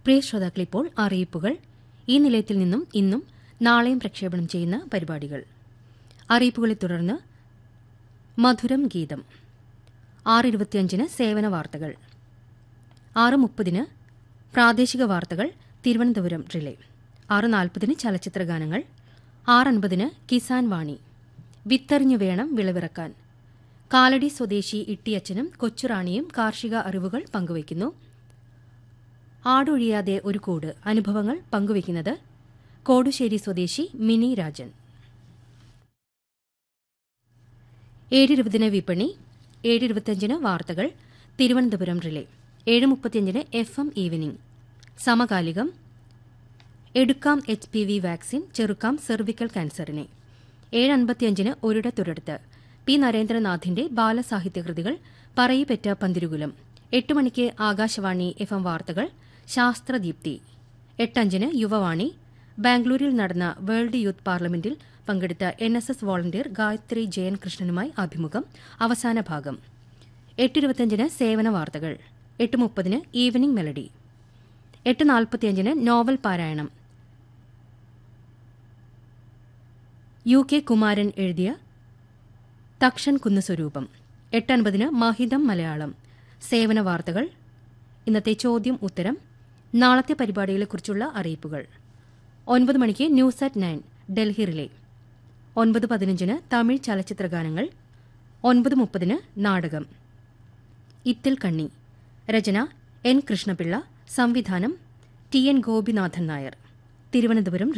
പ്രിയ ശ്രോതാക്കളിപ്പോൾ അറിയിപ്പുകൾ ഈ നിലയത്തിൽ നിന്നും ഇന്നും നാളെയും പ്രക്ഷേപണം ചെയ്യുന്ന പരിപാടികൾ അറിയിപ്പുകളെ തുടർന്ന് മധുരം ഗീതം ആറ് ഇരുപത്തിയഞ്ചിന് സേവന വാർത്തകൾ ആറ് മുപ്പതിന് പ്രാദേശിക വാർത്തകൾ തിരുവനന്തപുരം റിലേ ആറ് നാൽപ്പതിന് ചലച്ചിത്രഗാനങ്ങൾ ആറ് അൻപതിന് കിസാൻ വാണി വിത്തെറിഞ്ഞു വേണം വിളവിറക്കാൻ കാലടി സ്വദേശി ഇട്ടിയച്ചനും കൊച്ചുറാണിയും കാർഷിക അറിവുകൾ പങ്കുവയ്ക്കുന്നു ആടൊഴിയാതെ ഒരു കൂട് അനുഭവങ്ങൾ പങ്കുവയ്ക്കുന്നത് കോടുശ്ശേരി സ്വദേശി മിനി രാജൻ ഏഴിരുപതിന് വിപണി ഏഴിരുപത്തിയഞ്ചിന് വാർത്തകൾ തിരുവനന്തപുരം റിലേ ഏഴ് മുപ്പത്തിയഞ്ചിന് എഫ് എം ഈവനിംഗ് സമകാലികം എടുക്കാം എച്ച് പി വി വാക്സിൻ ചെറുക്കാം സെർവിക്കൽ ക്യാൻസറിനെ ഏഴ് അൻപത്തിയഞ്ചിന് ഒരിടത്തൊരിടത്ത് പി നരേന്ദ്രനാഥിന്റെ ബാലസാഹിത്യകൃതികൾ പറയിപ്പെറ്റ പന്തിരുകുലം എട്ട് മണിക്ക് ആകാശവാണി എഫ് എം വാർത്തകൾ ശാസ്ത്രദീപ്തി എട്ടഞ്ചിന് യുവവാണി ബാംഗ്ലൂരിൽ നടന്ന വേൾഡ് യൂത്ത് പാർലമെന്റിൽ പങ്കെടുത്ത N S S volunteer Gayathri Jayan കൃഷ്ണനുമായി അഭിമുഖം അവസാന ഭാഗം എട്ടിരുപത്തിയഞ്ചിന് സേവന വാർത്തകൾ എട്ട് മുപ്പതിന് ഈവനിംഗ് മെലഡി എട്ട് നാൽപ്പത്തിയഞ്ചിന് നോവൽ പാരായണം യു കെ കുമാരൻ എഴുതിയ തക്ഷൻ കുന്നസ്വരൂപം എട്ടൻപതിന് മഹിതം മലയാളം സേവന വാർത്തകൾ ഇന്നത്തെ ചോദ്യം ഉത്തരം നാളത്തെ പരിപാടികളെക്കുറിച്ചുള്ള അറിയിപ്പുകൾ ഒൻപത് മണിക്ക് news at nine Delhi relay ഒൻപത് പതിനഞ്ചിന് തമിഴ് ചലച്ചിത്രഗാനങ്ങൾ ഒൻപത് മുപ്പതിന് നാടകം ഇത്തിൽ കണ്ണി രചന എൻ കൃഷ്ണപിള്ള സംവിധാനം ടി എൻ ഗോപിനാഥൻ നായർ തിരുവനന്തപുരം